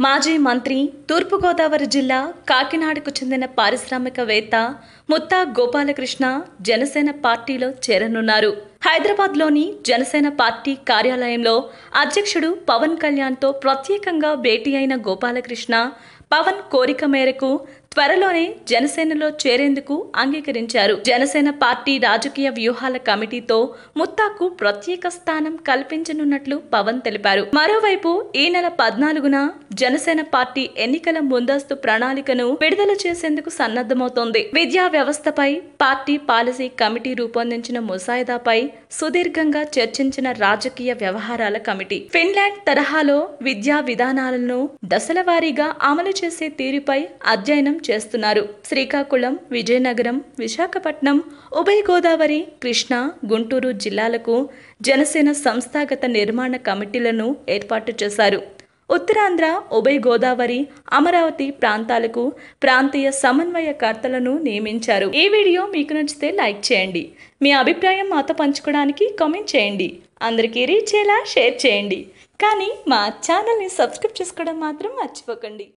మాజీ మంత్రి తూర్పుగోదావరి జిల్లా కాకినాడకు చెందిన పారిశ్రామికవేత్త ముత్తా గోపాలకృష్ణ జనసేన పార్టీలో చేరనున్నారు హైదరాబాద్లోని జనసేన పార్టీ కార్యాలయంలో అధ్యక్షుడు పవన్ కళ్యాణ్తో ప్రత్యేకంగా భేటీ అయిన గోపాలకృష్ణ పవన్ కోరిక మేరకు త్వరలోనే జనసేనలో చేరేందుకు అంగీకరించారు జనసేన పార్టీ రాజకీయ వ్యూహాల కమిటీతో ముత్తాకు ప్రత్యేక స్థానం కల్పించనున్నట్లు పవన్ తెలిపారు మరోవైపు ఈ నెల పద్నాలుగున జనసేన పార్టీ ఎన్నికల ముందస్తు ప్రణాళికను విడుదల చేసేందుకు సన్నద్ధమవుతోంది విద్యా వ్యవస్థపై పార్టీ పాలసీ కమిటీ రూపొందించిన ముసాయిదాపై సుదీర్ఘంగా చర్చించిన రాజకీయ వ్యవహారాల కమిటీ ఫిన్లాండ్ తరహాలో విద్యా విధానాలను దశల వారీగా అమలు చేసే తీరుపై అధ్యయనం చేస్తున్నారు శ్రీకాకుళం విజయనగరం విశాఖపట్నం ఉభయ గోదావరి కృష్ణా గుంటూరు జిల్లాలకు జనసేన సంస్థాగత నిర్మాణ కమిటీలను ఏర్పాటు చేశారు ఉత్తరాంధ్ర ఉభయ గోదావరి అమరావతి ప్రాంతాలకు ప్రాంతీయ సమన్వయకర్తలను నియమించారు ఈ వీడియో మీకు నచ్చితే లైక్ చేయండి మీ అభిప్రాయం మాతో పంచుకోవడానికి కామెంట్ చేయండి అందరికీ రీచ్ అయ్యేలా షేర్ చేయండి కానీ మా ఛానల్ని సబ్స్క్రైబ్ చేసుకోవడం మాత్రం మర్చిపోకండి